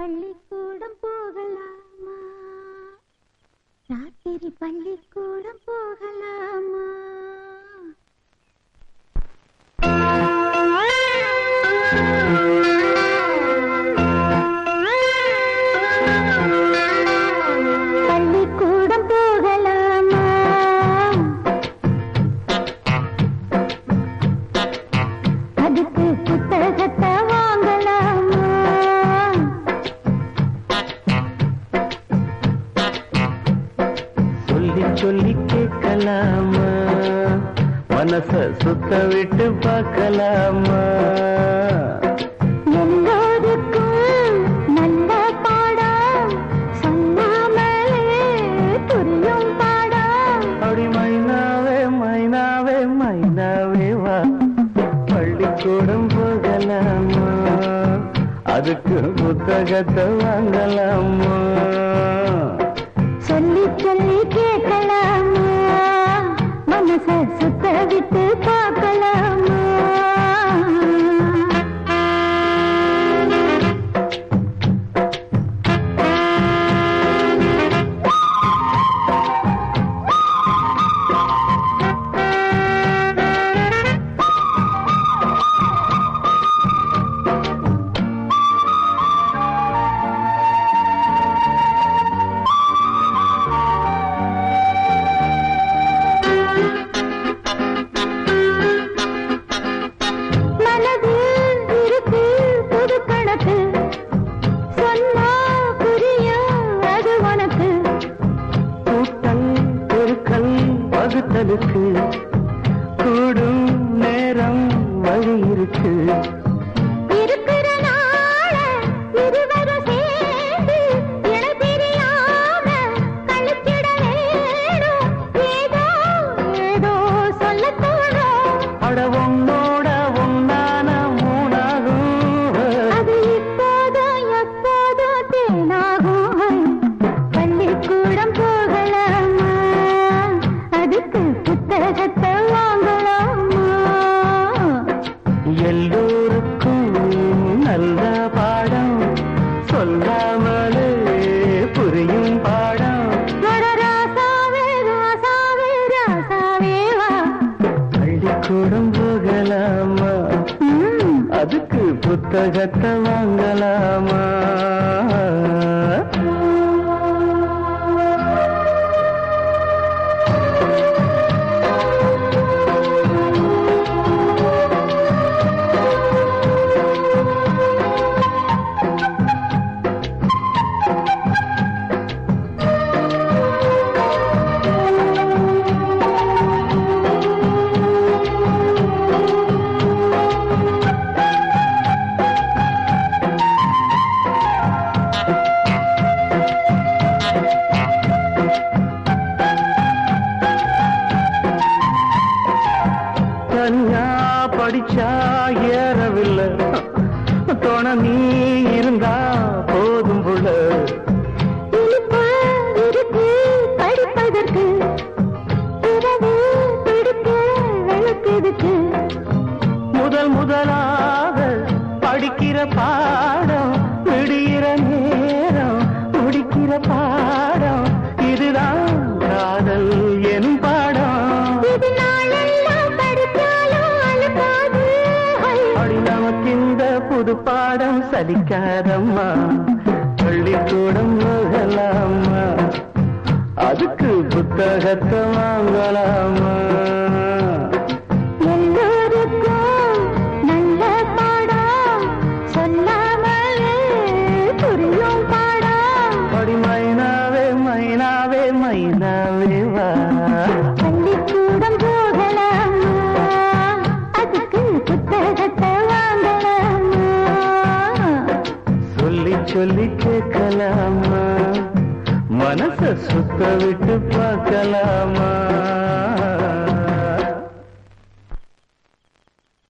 பள்ளிக்கூடம் போகலாமா ராத்திரி பள்ளிக்கூடம் போகலாமா பள்ளிக்கூடம் போகலாமா அதுக்கு புத்தகத்தை வாங்கலாமா சொல்லி சொல்லி கேட்கலாமா மனச சுத்த விட்டு பார்க்கலாமா எல்லோருக்கும் நல்ல பாடம் சொல்லாமலே புரியும் பாடம் அப்படி மைனாவே மைனாவே மைனாவே வா பள்ளிக்கூடம் போகலாமா அதுக்கு புத்தகத்தை வாங்கலாமா சொல்லி சொல்லி கேட்கலாமா மனச சுத்த விட்டு பார்க்கலாமா மனதில் இருக்கு புது கணக்கு சொன்னா புரியும் அது உனக்கு கூட்டல் பெருக்கல் வகுத்தலுக்கு கூடும் நேரம் வழி இருக்கு இருக்கிற நாள இருவரும் சேர்ந்து இணை பிரியாம கழிச்சிட வேணும் ஏதோ ஏதோ சொல்லத் தோணும் அட உன்னோட உன்னான மூணாகும் அது இப்போதோ எப்போதோ தேனாகும் பள்ளிக்கூடம் போகலாமா அதுக்கு புத்தகத்தை வாங்கலாமா எல்லோருக்கும் நல்ல பாடம் சொல்லாமலே புரியும் பாடம் வர ராசாவே ராசாவே ராசாவே வா பள்ளிக்கூடம் போகலாமா ம், அதுக்கு புத்தகத்தை வாங்கலாமா தனியா படிச்சா ஏறவில்லை துணை நீ இருந்தா போதும் புள்ள இனிப்பா இருக்கு படிப்பதற்கு இரவு பிடிக்க விளக்குதுக்கு முதல் முதலாக படிக்கிற பாடம் விடுகிற நேரம் முடிக்கிற பாடம் இதுதான் காதல் என் பாடம் இது நாளெல்லாம் படித்தாலும் அழுக்காது அடி நமக்கு இந்த புது பாடம் சலிக்காதம்மா பள்ளிக்கூடம் போகலாமா அதுக்கு புத்தகத்தை வாங்கலாமா எல்லோருக்கும் நல்ல பாடம் சொல்லாமலே புரியும் பாடம் அடி மைனாவே மைனாவே மைனாவே வா பள்ளிக்கூடம் போகலாமா அதுக்கு புத்தகத்தை வாங்கலாமா சொல்லி சொல்லி கேட்கலாமா மனச சுத்த விட்டு பார்க்கலாமா